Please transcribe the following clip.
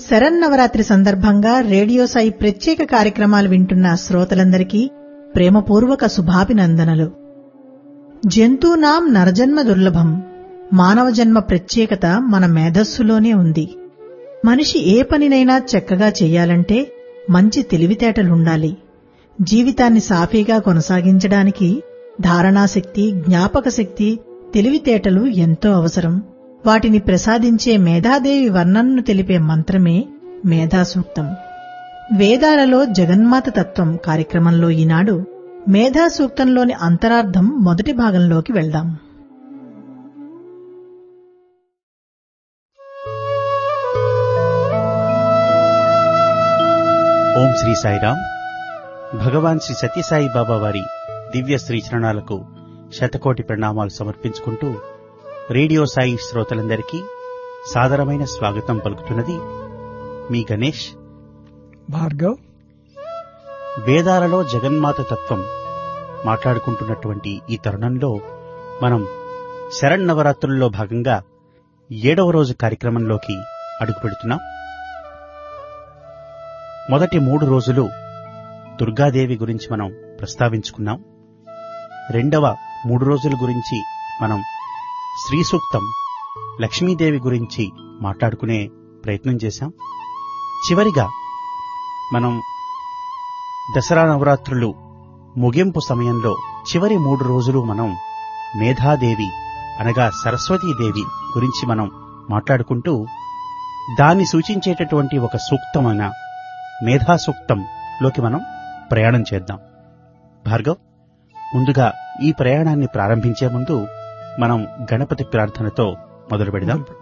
శరన్నవరాత్రి సందర్భంగా రేడియో సాయి ప్రత్యేక కార్యక్రమాలు వింటున్న శ్రోతలందరికీ ప్రేమపూర్వక శుభాభినందనలు జంతూనాం నరజన్మ దుర్లభం మానవ జన్మ ప్రత్యేకత మన మేధస్సులోనే ఉంది మనిషి ఏ పనినైనా చక్కగా చెయ్యాలంటే మంచి తెలివితేటలుండాలి జీవితాన్ని సాఫీగా కొనసాగించడానికి ధారణాశక్తి జ్ఞాపక శక్తి తెలివితేటలు ఎంతో అవసరం వాటిని ప్రసాదించే మేధాదేవి వర్ణనను తెలిపే మంత్రమే మేధాసూక్తం వేదాలలో జగన్మాత తత్వం కార్యక్రమంలో ఈనాడు మేధాసూక్తంలోని అంతరార్థం మొదటి భాగంలోకి వెళ్దాం ఓం శ్రీ సాయిరాం భగవాన్ శ్రీ సత్యసాయి బాబా వారి దివ్య శ్రీ చరణాలకు శతకోటి ప్రణామాలు సమర్పించుకుంటూ రేడియో సాయి శ్రోతలందరికీ సాదరమైన స్వాగతం పలుకుతున్నది మీ గణేష్ భార్గవ్ వేదాలలో జగన్మాత తత్వం మాట్లాడుకుంటున్నటువంటి ఈ తరుణంలో మనం శరన్నవరాత్రుల్లో భాగంగా ఏడవ రోజు కార్యక్రమంలోకి అడుగుపెడుతున్నాం మొదటి మూడు రోజులు దుర్గాదేవి గురించి మనం ప్రస్తావించుకున్నాం రెండవ మూడు రోజుల గురించి మనం శ్రీ సూక్తం లక్ష్మీదేవి గురించి మాట్లాడుకునే ప్రయత్నం చేశాం చివరిగా మనం దసరా నవరాత్రులు ముగింపు సమయంలో చివరి మూడు రోజులు మనం మేధాదేవి అనగా సరస్వతీదేవి గురించి మనం మాట్లాడుకుంటూ దాన్ని సూచించేటటువంటి ఒక సూక్తమైన మేధా సూక్తంలోకి మనం ప్రయాణం చేద్దాం భార్గవ్ ముందుగా ఈ ప్రయాణాన్ని ప్రారంభించే ముందు మనం గణపతి ప్రార్థనతో మొదలు పెడదాం